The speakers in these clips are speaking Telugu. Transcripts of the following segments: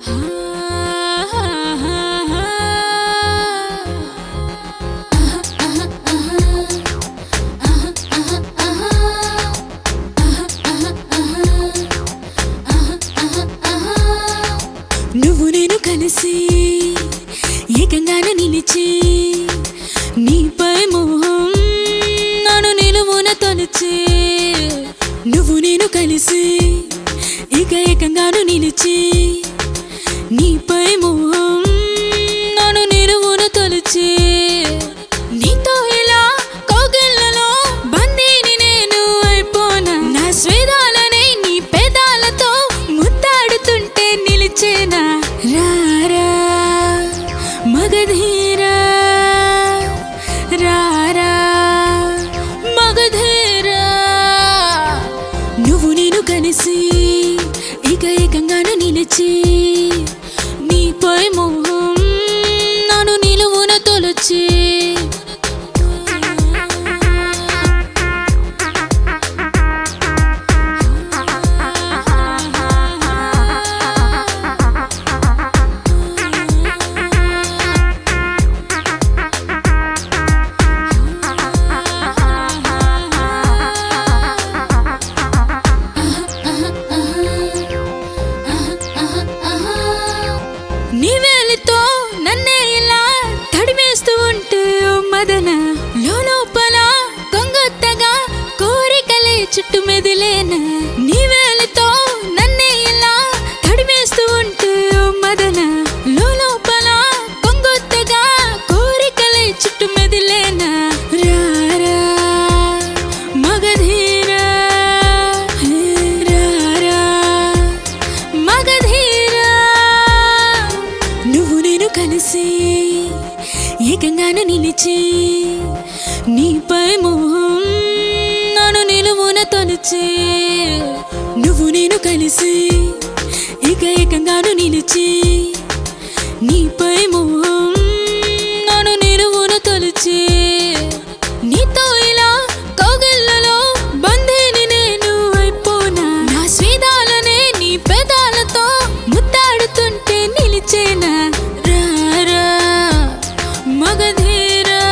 నువ్వు నేను కలిసి ఏకంగానే నిలిచి నీపై మోహం నన్ను నిలువున తొలిచి నువ్వు నేను కలిసి ఇక ఏకంగాను నిలిచి నీపై మోహం నన్ను నిలువున తొలిచి నీతో ఇలా కౌగిళ్ళలో బందీని నేను అయిపోనా నా స్వేదాలనే నీ పెదాలతో ముద్దాడుతుంటే నిలిచేనా రారా మగధీరా రారా మగధీరా నువ్వు నేను కలిసి ఇక ఏకంగాను నిలిచి నీపై మోహం నన్ను నిలువున తొలచి నీ వేలితో నన్నే ఇలా తడిమేస్తూ ఉంటే ఓ మదన లోపల కొంగొత్తగా కోరికలే చుట్టూ మెదిలేనా నీ వేలితో నన్నే ఇలా తడిమేస్తూ ఉంటే ఓ మదన లోపల కొంగొత్తగా కోరికలే చుట్టూ మెదిలేనా రారా మగధీరా హే రారా మగధీరా నువ్వు నేను కలిసి ఏకంగాను నిలిచి నీపై మోహం నన్ను నిలువున తొలిచి నువ్వు నేను కలిసి ఇక ఏకంగాను నిలిచి నీపై మోహం నన్ను నిలువున తొలిచి నీతో ఇలా కౌగిళ్ళలో బందీని నేను అయిపోనా నా స్వేదాలనే నీ పెదాలతో ముద్దాడుతుంటే నిలిచేనా రారా మగధీరా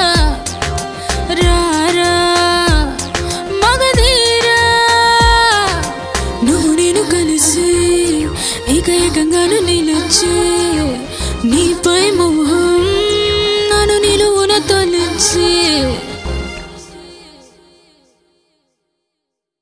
రారా మగధీరా నువ్వు నేను కలిసి ఇక ఏకంగాను నిలిచి నీపై మోహం నన్ను నిలువున తొలిచి